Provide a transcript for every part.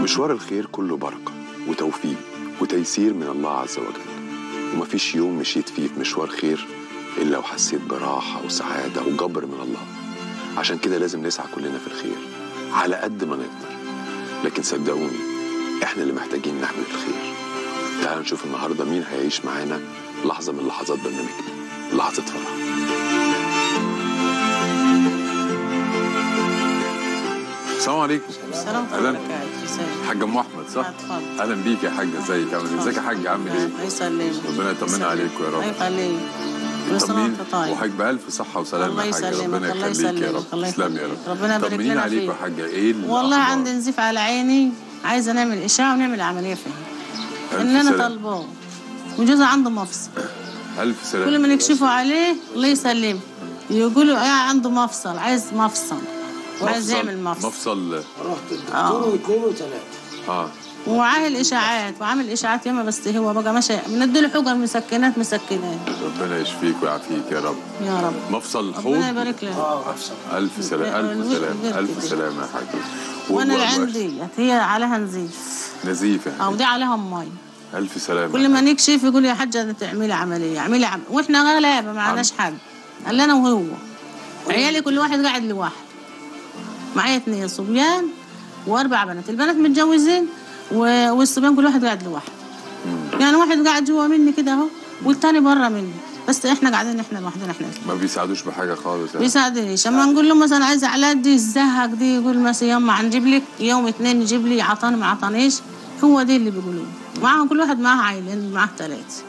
مشوار الخير كله بركة وتوفيق وتيسير من الله عز وجل ومفيش يوم مشيت فيه في مشوار خير إلا وحسيت براحة وسعادة وجبر من الله عشان كده لازم نسعى كلنا في الخير على قد ما نقدر لكن صدقوني احنا اللي محتاجين نعمل الخير تعالوا نشوف النهارده مين هيعيش معانا لحظة من لحظات برنامجنا لحظة فرح السلام عليكم السلام أهلاً. عليكم ازيك حاج ام احمد صح؟ اتفضل. اهلا بيك يا حاج ازيك عامل ايه؟ ازيك يا حاج عامل ايه؟ الله يسلمك ربنا يطمنا عليكم يا رب. الله يخليك كل سنه طمنين وانت طيب وحاج بألف صحة وسلامة الله يا حاج يسلمك، ربنا الله يخليك يا يسلمك، رب الله تسلم يا يخليك. رب ربنا يبارك طمنين لنا عليكم فيك. يا حاجة ايه والله الأخبار؟ عندي نزيف على عيني عايزه نعمل اشعه ونعمل عمليه فيها ألف اللي انا سلامة. طالباه وجوزها عنده مفصل ألف سلامة كل ما نكشفوا عليه الله يسلمه يقولوا ايه عنده مفصل عايز مفصل وعايز مفصل- يعمل مفصل مفصل رحت الدكتور واثنين وثلاثة اه وعامل اشاعات وعامل اشاعات ياما بس هو بقى ماشي بنديله حجر مسكنات مسكنات ربنا يشفيك ويعافيك يا رب يا رب مفصل حوض ربنا يبارك له اه مفصل ألف سلامة ألف الوقت سلامة غير ألف كده. سلامة يا حاج وانا و- اللي و- عندي هي عليها نزيف نزيف يا او حاج دي عليها مي ألف سلامة كل ما نكشف يقول يا حاجه ده تعملي عمليه اعملي عم... واحنا غلابه ما عندناش حد قال انا وهو عيالي كل واحد قاعد لوحده معايا اتنين صبيان واربع بنات البنات متجوزين و... والصبيان كل واحد قاعد لوحده يعني واحد قاعد جوا مني كده اهو والتاني بره مني بس احنا قاعدين احنا لوحدنا احنا ما بيساعدوش بحاجة خالص يعني. بيساعدنيش اما نقول له مثلا عايز علاج دي الزهق دي يقول مثلا يما هنجيب لك يوم اتنين نجيب لي عطاني ما عطانيش هو دي اللي بيقولوه معاهم كل واحد معاه عيلين معاه ثلاث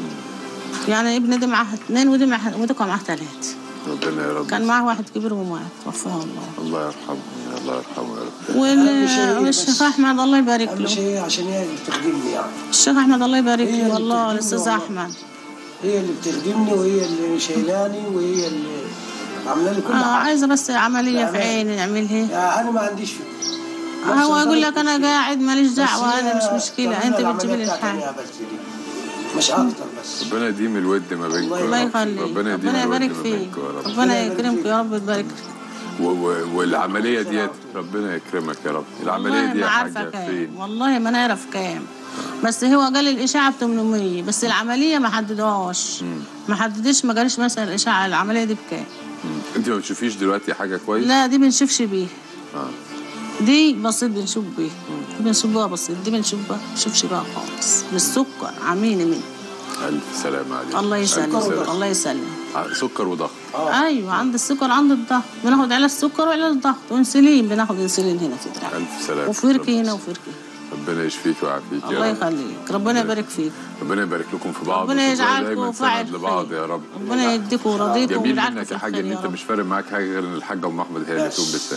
يعني ابني ده معاه اثنين ودي معاه ودي كان معاه ثلاث ربنا يا رب كان معاه واحد كبير ومات توفاه الله الله يرحمه الله يرحمه يا رب وال- مش هي بس. والشيخ احمد الله يبارك اهم له شيء عشان هي اللي بتخدمني يعني الشيخ احمد الله يبارك هي له اللي والله بتخدمني الاستاذ والله. احمد هي اللي بتخدمني وهي اللي شايلاني وهي اللي عامله لي كل آه حاجه عايزه بس عمليه لا، في لا. عيني نعملها يعني انا ما عنديش فكره هو يقول لك انا قاعد ماليش دعوه هذا مش مشكله انت بتجيب لي الحاجه الحاجه بس دي مش اكتر بس ربنا يديم الود ما بينكم الله يا الله رب. يخليك ربنا يديم ربنا الود يبارك ما فيك بينكم يا رب ربنا يكرمك يا رب يبارك و- و- والعملية ديت ربنا يكرمك يا رب العملية والله دي ما يا عارفه حاجة كام فين والله ما نعرف كام بس هو قال الاشاعه ب 800 بس العمليه ما حددهاش ما حددش ما قالش مثلا الاشاعه العمليه دي بكام مم. انت ما بتشوفيش دلوقتي حاجة كويس لا دي بنشوفش بيه آه. دي بسيط بنشوف بيه دي بنشوف بها بسيط دي بنشوف بها بنشوفش بها خالص بالسكر عميني منه ألف سلامة عليك الله ألف يسلمك سلامة. الله يسلمك ع- سكر وضغط ايوه عند السكر عند الضغط بناخد علاج سكر وعلاج ضغط وانسولين بناخد انسولين هنا في دراعي ألف سلامة وفركي هنا وفركي ربنا يشفيك ويعافيك الله يا رب يخليك ربنا يبارك فيك ربنا يبارك لكم في بعض ربنا وتفضلوا يجعلكم دايما فاعل سند لبعض خير. يا رب ربنا يديكم ورضيكم جميل ويجعلكم منك في يا حاجة الخير ان يا انت رب مش فارق معاك حاجة غير ان الحاجة ام احمد هي اللي بس. تقوم بالسهل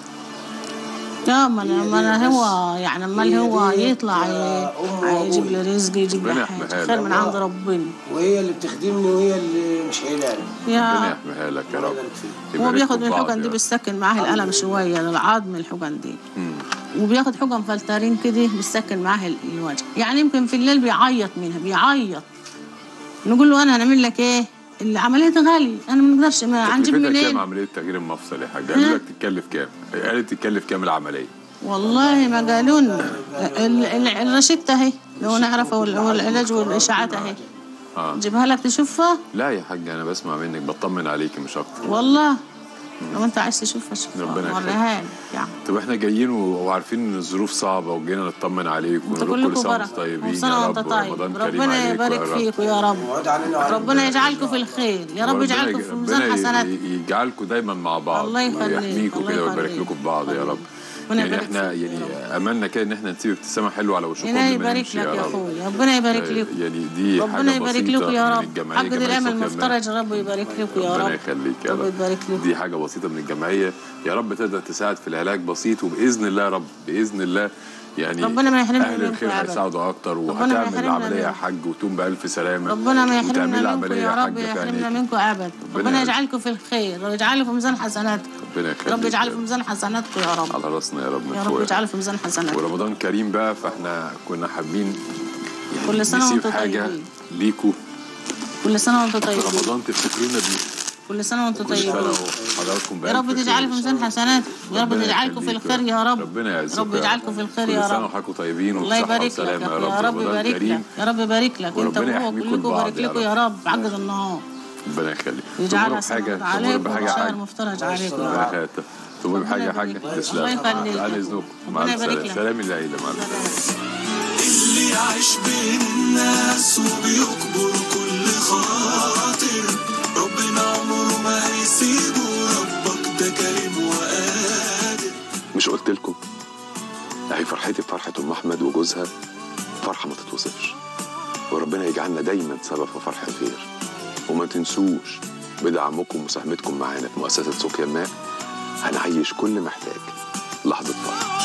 لا ما انا ما انا بس. هو يعني امال هي هو دي يطلع يا ي- أم يجيب وأبوي. لي رزق يجيب ربنا لي يحميها حاجه لك. خير من عند ربنا وهي اللي بتخدمني وهي اللي مش شايلاني ربنا يا يحميها لك يا الله رب يبارك فيك هو يبارك بياخد لكم من بعض الحقن يا دي رب. بيسكن معاه الالم شويه للعظم الحقن دي مم. وبياخد حقن فلترين كده بيسكن معاه ال- الوجع يعني يمكن في الليل بيعيط منها بيعيط نقول له انا هنعمل لك ايه العمليه غاليه انا ما نقدرش ما هنجيب تكلفتها منين كام عملية تغيير المفصل يا حاجة قالوا لك تتكلف كام قالت تتكلف كام العملية والله ما قالوا لنا ال- ال- الرشدة اهي لو نعرفها وال- والعلاج والاشاعات اهي اه نجيبها لك تشوفها لا يا حاجة انا بسمع منك بطمن عليكي مش اكتر والله لو انت عايز تشوفها شوفها ربنا يخليك. وريها لك يعني طب احنا جايين و- وعارفين ان الظروف صعبة وجينا نطمن عليكم انت ونقول كل كلكم سنة وانتم بركه طيبين وسنه يا وانت رب طيب ورمضان كريم ربنا عليكم يبارك يا رب فيكم يا رب وعد علينا وعليكم. ربنا يجعلكم في الخير يا رب وربنا يجعلكم يج- في ميزان ربنا حسنات ي- يجعلكم دايما مع بعض الله يخليك، ويحميكم الله كده ويبارك يخليك. لكم في بعض يا رب ربنا يعني يبارك احنا فيك يعني يا املنا كده ان احنا نسيب ابتسامه حلوه على وشكم ربنا قبل ما يبارك نمشي لك يا رب. اخويا ربنا يبارك آه، لكم يعني دي ربنا حاجه يبارك بسيطه لكم يا من رب الجمعيه حق دي جمعية الامل صوفيا المفترج رب يبارك لكم يا ربنا رب يخليك يا رب رب يبارك لكم دي حاجه بسيطه من الجمعيه يا رب تقدر تساعد في العلاج بسيط وباذن الله يا رب باذن الله يعني ربنا ما يحرمنا اهل منكم الخير أبداً. هيساعدوا اكتر ربنا ما وهتعمل يحرمنا العمليه يا منكم. حاج وتقوم بالف سلامه ربنا ما وتعمل يحرمنا منكم العمليه يا يا رب حاج في يحرمنا عينيك منكم ابدا ربنا يعز- يجعلكم في الخير ويجعله في ميزان حسناتكم ربنا يخليك رب يجعله يا في رب. ميزان حسناتكم يا رب على راسنا يا رب من يا رب فوق يجعله في ميزان حسناتكم ورمضان كريم بقى فاحنا كنا حابين يعني كل سنة نسيب وانتم حاجه طيبين. ليكوا كل سنه وانتم في طيبين رمضان تفتكرونا بيه كل سنه وانتم كل سنه طيبين وحضراتكم يا بألف رب خير. تجعله في ميزان حسنات يا رب ربنا تجعلكم في يخليك الخير يا رب ربنا يعزك رب يا يجعلكم في الخير يا كل سنه رب وحضراتكم طيبين الله وبصحه يبارك لك وسلامه يا يا أخي، يا رب رمضان يبارك كريم. لك يا رب يبارك لك انت وربنا وهو يحميكم كلكم لبعض يبارك يا لكم رب. يا رب عقد النهار ربنا يخليك يجعلها تمر بحاجه سنة تمر عليكم بحاجه وشهر حاجه مفترج عليكم يا الله رب يخليك تمر بحاجه ربنا حاجه يبارك لك. تسلم الله يخليك. على اذنكم مع ربنا يبارك السلامه لك. سلام العيله مع السلامه اللي يعيش بين الناس وبيكبر كل خاطر ربنا عمره ما هيسيبه ربك ده كريم وقادر مش قلت لكم اهي فرحتي بفرحه ام احمد وجوزها فرحه ما تتوصفش وربنا يجعلنا دايما سبب في فرح الغير وما تنسوش بدعمكم ومساهمتكم معانا في مؤسسه سقيا الماء هنعيش كل محتاج لحظه فرح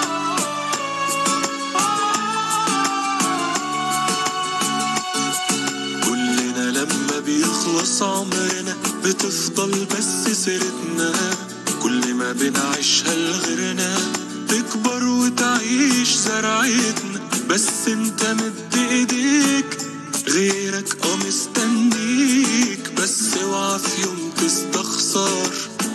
كلنا لما بيخلص عمرنا بتفضل بس سيرتنا كل ما بنعيشها لغيرنا تكبر وتعيش زرعتنا بس انت مد ايديك غيرك اه مستنيك بس اوعى في يوم تستخسر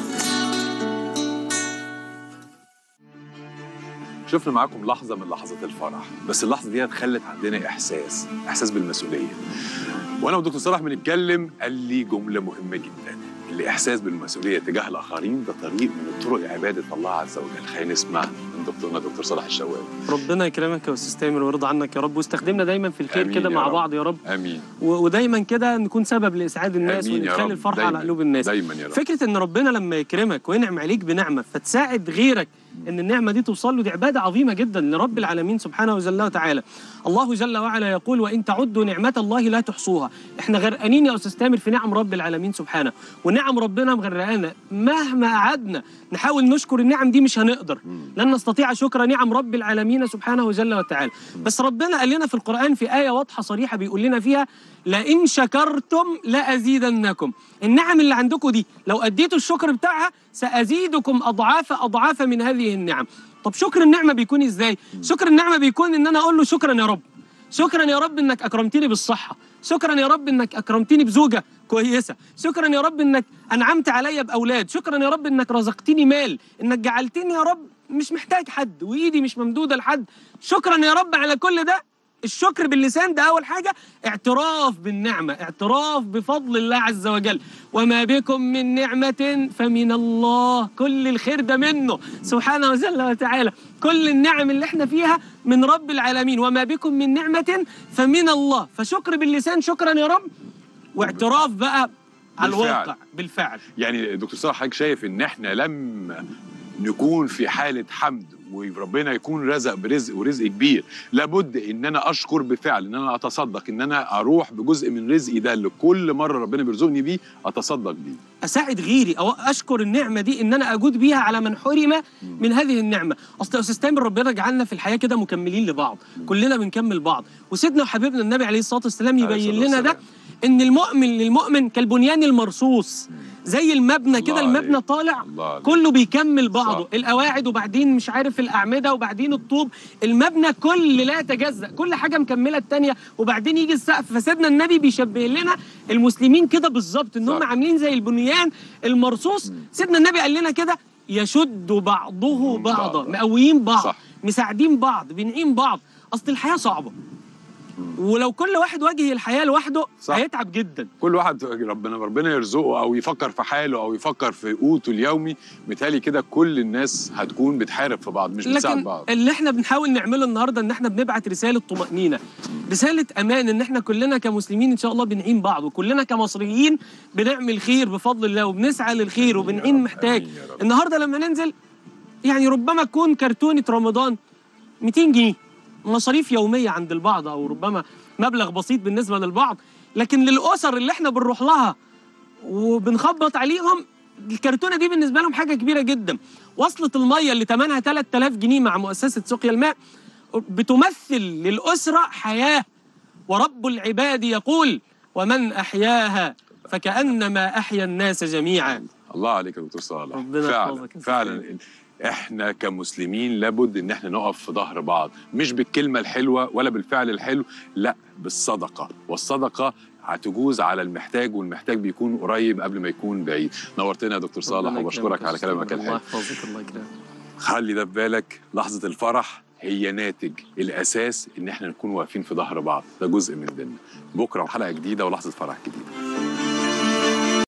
شفنا معاكم لحظة من لحظات الفرح بس اللحظة دي خلت عندنا إحساس إحساس بالمسؤولية وأنا ودكتور صلاح بنتكلم قال لي جملة مهمة جدا الإحساس بالمسؤولية تجاه الآخرين ده طريق من طرق عبادة الله عز وجل خلينا نسمع من دكتورنا دكتور صلاح الشواب ربنا يكرمك يا استاذ تامر ويرضى عنك يا رب واستخدمنا دايما في الخير آمين كده يا مع رب. بعض يا رب آمين و- ودايما كده نكون سبب لاسعاد الناس آمين يا وندخل رب الفرحه دايماً. على قلوب الناس دايما يا رب فكره ان ربنا لما يكرمك وينعم عليك بنعمه فتساعد غيرك ان النعمه دي توصل له دي عباده عظيمه جدا لرب العالمين سبحانه وجل وتعالى الله جل وعلا يقول وان تعدوا نعمه الله لا تحصوها احنا غرقانين يا استاذ تامر في نعم رب العالمين سبحانه ونعم ربنا مغرقانا مهما قعدنا نحاول نشكر النعم دي مش هنقدر لن نستطيع شكر نعم رب العالمين سبحانه وجل وتعالى بس ربنا قال لنا في القرآن في آية واضحة صريحة بيقول لنا فيها لئن شكرتم لأزيدنكم النعم اللي عندكم دي لو أديتوا الشكر بتاعها سأزيدكم أضعاف أضعاف من هذه النعم طب شكر النعمة بيكون إزاي؟ شكر النعمة بيكون إن أنا أقول له شكرا يا رب شكرا يا رب انك اكرمتني بالصحه شكرا يا رب انك اكرمتني بزوجه كويسه شكرا يا رب انك انعمت عليا باولاد شكرا يا رب انك رزقتني مال انك جعلتني يا رب مش محتاج حد وايدي مش ممدوده لحد شكرا يا رب على كل ده الشكر باللسان ده اول حاجه اعتراف بالنعمه اعتراف بفضل الله عز وجل وما بكم من نعمه فمن الله كل الخير ده منه سبحانه وجل وتعالى كل النعم اللي احنا فيها من رب العالمين وما بكم من نعمه فمن الله فشكر باللسان شكرا يا رب واعتراف بقى على بالفعل. الواقع بالفعل يعني دكتور صلاح حضرتك شايف ان احنا لما نكون في حالة حمد وربنا يكون رزق برزق ورزق كبير لابد ان انا اشكر بفعل ان انا اتصدق ان انا اروح بجزء من رزقي ده اللي كل مره ربنا بيرزقني بيه اتصدق بيه اساعد غيري او اشكر النعمه دي ان انا اجود بيها على من حرم من هذه النعمه اصل يا استاذ تامر ربنا جعلنا في الحياه كده مكملين لبعض كلنا بنكمل بعض وسيدنا وحبيبنا النبي عليه الصلاه والسلام عليه يبين الصلاة لنا ده والسلام. ان المؤمن للمؤمن كالبنيان المرصوص زي المبنى كده الله المبنى عليك. طالع الله عليك. كله بيكمل بعضه صح. القواعد وبعدين مش عارف الاعمده وبعدين الطوب المبنى كل لا يتجزا كل حاجه مكمله التانيه وبعدين يجي السقف فسيدنا النبي بيشبه لنا المسلمين كده بالظبط ان هم صح. عاملين زي البنيان المرصوص سيدنا النبي قال لنا كده يشد بعضه بعضا بعضا. مقويين بعض صح. مساعدين بعض بنعين بعض اصل الحياه صعبه ولو كل واحد واجه الحياه لوحده صح. هيتعب جدا كل واحد ربنا ربنا يرزقه او يفكر في حاله او يفكر في قوته اليومي متهيألي كده كل الناس هتكون بتحارب في بعض مش بتساعد لكن بعض اللي احنا بنحاول نعمله النهارده ان احنا بنبعت رساله طمانينه رساله امان ان احنا كلنا كمسلمين ان شاء الله بنعين بعض وكلنا كمصريين بنعمل خير بفضل الله وبنسعى للخير آمين يا وبنعين رب، محتاج آمين يا رب. النهارده لما ننزل يعني ربما تكون كرتونه رمضان 200 جنيه مصاريف يوميه عند البعض او ربما مبلغ بسيط بالنسبه للبعض لكن للاسر اللي احنا بنروح لها وبنخبط عليهم الكرتونه دي بالنسبه لهم حاجه كبيره جدا وصله الميه اللي ثمنها 3000 جنيه مع مؤسسه سقيا الماء بتمثل للاسره حياه ورب العباد يقول ومن احياها فكانما احيا الناس جميعا الله عليك يا دكتور صالح ربنا فعلا يحفظك يا فعلا احنا كمسلمين لابد ان احنا نقف في ظهر بعض مش بالكلمه الحلوه ولا بالفعل الحلو لا بالصدقه والصدقه هتجوز على المحتاج والمحتاج بيكون قريب قبل ما يكون بعيد نورتنا يا دكتور صالح ربنا وبشكرك يكرمك على يا كلامك أستاذ. الله الحلو يحفظك الله يكرمك خلي ده في بالك لحظة الفرح هي ناتج الأساس إن إحنا نكون واقفين في ظهر بعض ده جزء من ديننا بكرة حلقة جديدة ولحظة فرح جديدة